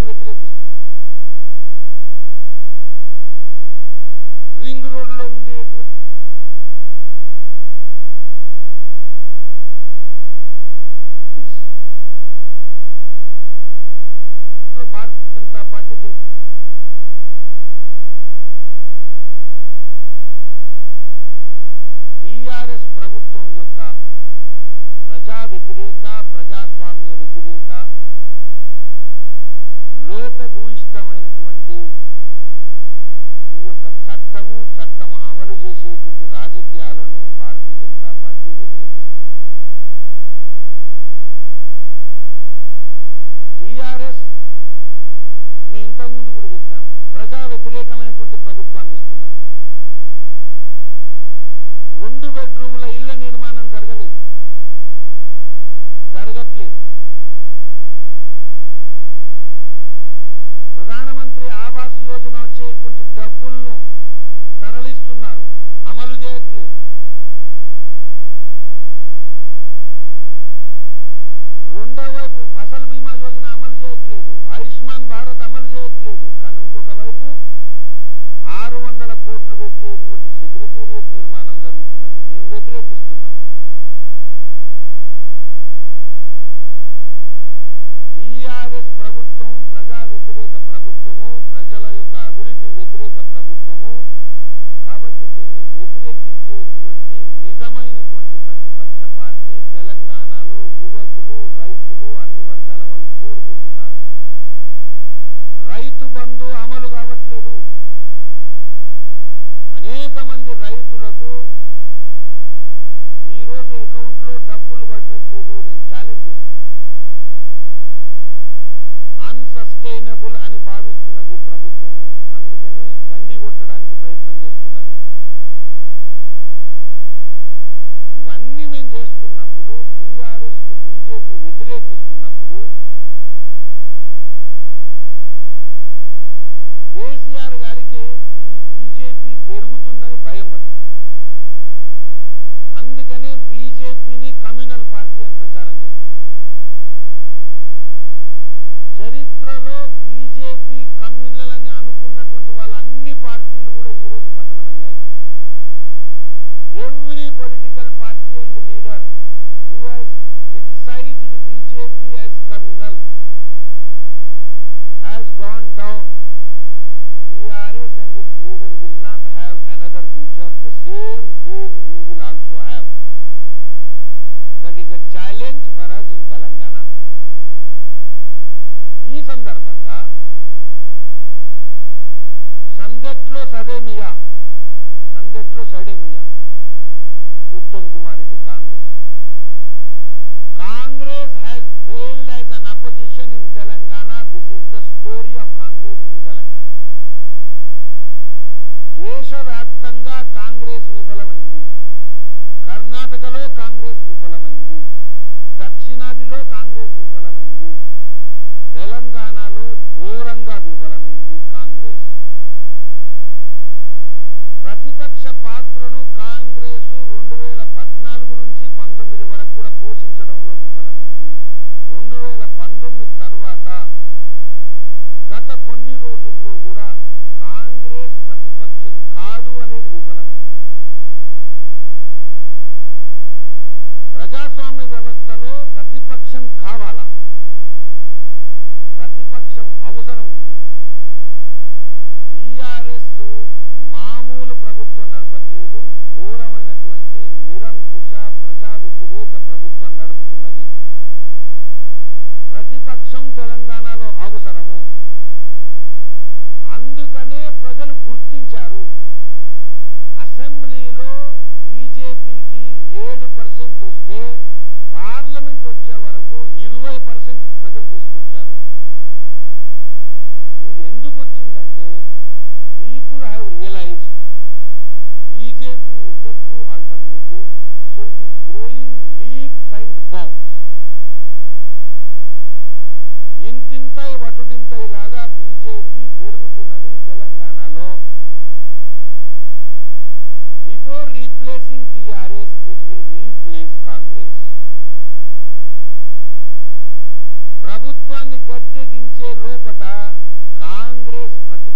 వ్యతిరేకిస్తున్నారు రింగ్ రోడ్లో ఉండేటువంటి భారతీయ జనతా పార్టీ దీన్ని టిఆర్ఎస్ ప్రభుత్వం యొక్క ప్రజా వ్యతిరేక ప్రజాస్వామ్య వ్యతిరేక లోపభూయిష్టమైనటువంటి ఈ యొక్క చట్టము చట్టము అమలు చేసేటువంటి రాజకీయాలను భారతీయ జనతా పార్టీ వ్యతిరేకిస్తుంది టిఆర్ఎస్ మేము ఇంతకుముందు కూడా చెప్పాం ప్రజా వ్యతిరేకమైనటువంటి ప్రభుత్వాన్ని ఇస్తున్నది రెండు బెడ్రూముల ఇళ్ల నిర్మాణం జరగలేదు జరగట్లేదు ప్రధానమంత్రి ఆవాస్ యోజన వచ్చేటువంటి డబ్బులను తరలిస్తున్నారు అమలు చేయట్లేదు రెండో వైపు ఫసల్ బీమా యోజన అమలు చేయట్లేదు ఆయుష్మాన్ భారత్ అమలు చేయట్లేదు కానీ ఇంకొక వైపు ఆరు వందల కోట్లు పెట్టేటువంటి సెక్రటేరియట్ నిర్మాణం జరుగుతున్నది మేము వ్యతిరేకిస్తున్నాం టిఆర్ఎస్ ప్రభుత్వం ప్రజా వ్యతిరేక ప్రభుత్వము ప్రజల యొక్క అభివృద్ధి వ్యతిరేక ప్రభుత్వము కాబట్టి దీన్ని వ్యతిరేకించేటువంటి నిజమైనటువంటి ప్రతిపక్ష పార్టీ తెలంగాణలో యువకులు రైతులు అన్ని వర్గాల వాళ్ళు కోరుకుంటున్నారు రైతు బంధు అమలు కావట్లేదు అనేక మంది రైతులకు ఈరోజు అకౌంట్లో డబ్బులు పడట్లేదు నేను ఛాలెంజ్ చేస్తున్నా అన్సస్టైనబుల్ అని భావిస్తున్నది ఈ ప్రభుత్వము అందుకనే గండి కొట్టడానికి ప్రయత్నం చేస్తున్నది ఇవన్నీ మేము చేస్తున్నప్పుడు టిఆర్ఎస్ కు బీజేపీ వ్యతిరేకిస్తున్నప్పుడు కేసీఆర్ గారికి ఈ బీజేపీ పెరుగుతుందని భయం పడుతుంది అందుకనే బీజేపీని కమ్యూనల్ పార్టీ అని ప్రచారం చేస్తున్నారు చరిత్రలో బీజేపీ కమ్యూనల్ అని అనుకున్నటువంటి వాళ్ళ అన్ని పార్టీలు కూడా ఈరోజు పతనమయ్యాయి every political party and leader who has criticised BJP as communal has gone down. TRS and its leader will not have another future. The same fate he will also have. That is a challenge for us in Telangana. ఈ సందర్భంగా సందట్లో సదేమియా సందట్లో సడేమియా Uttam Kumar Reddy Congress Congress has failed as an opposition in Telangana. This is the story of Congress in Telangana. దేశవ్యాప్తంగా కాంగ్రెస్ విఫలమైంది కర్ణాటకలో కాంగ్రెస్ విఫలమైంది దక్షిణాదిలో కాంగ్రెస్ విఫలమైంది తెలంగాణలో ఘోరంగా విఫలమైంది కాంగ్రెస్ ప్రతిపక్ష పాత్రను కాంగ్రెస్ రెండు వేల పద్నాలుగు నుంచి పంతొమ్మిది వరకు కూడా పోషించడంలో విఫలమైంది రెండు వేల పంతొమ్మిది తర్వాత గత కొన్ని రోజుల్లో కూడా కాంగ్రెస్ ప్రతిపక్షం కాదు అనేది విఫలమైంది ప్రజాస్వామ్య వ్యవస్థలో ప్రతిపక్షం కావాలా ప్రతిపక్షం అవసరం ఉంది టిఆర్ఎస్ మామూలు ప్రభుత్వం నడపట్లేదు ఘోరమైనటువంటి నిరంకుశ ప్రజా వ్యతిరేక ప్రభుత్వం నడుపుతున్నది ప్రతిపక్షం తెలంగాణలో అవసరము అందుకనే ప్రజలు గుర్తించారు అసెంబ్లీలో బీజేపీకి ఏడు పర్సెంట్ వస్తే పార్లమెంట్ వచ్చే వరకు ఇరవై పర్సెంట్ ప్రజలు తీసుకొచ్చారు ఇది ఎందుకు వచ్చిందంటే people have realised BJP is the true alternative so it is growing leaves and bounds ఇంతింతై వటుడింతై లాగా బీజేపీ పెరుగుతున్నది తెలంగాణలో before replacing TRS it will replace Congress ప్రభుత్వాన్ని ప్రభుత్వాన్ని గద్దె దించే లోపట కాంగ్రెస్ ప్రతిపక్ష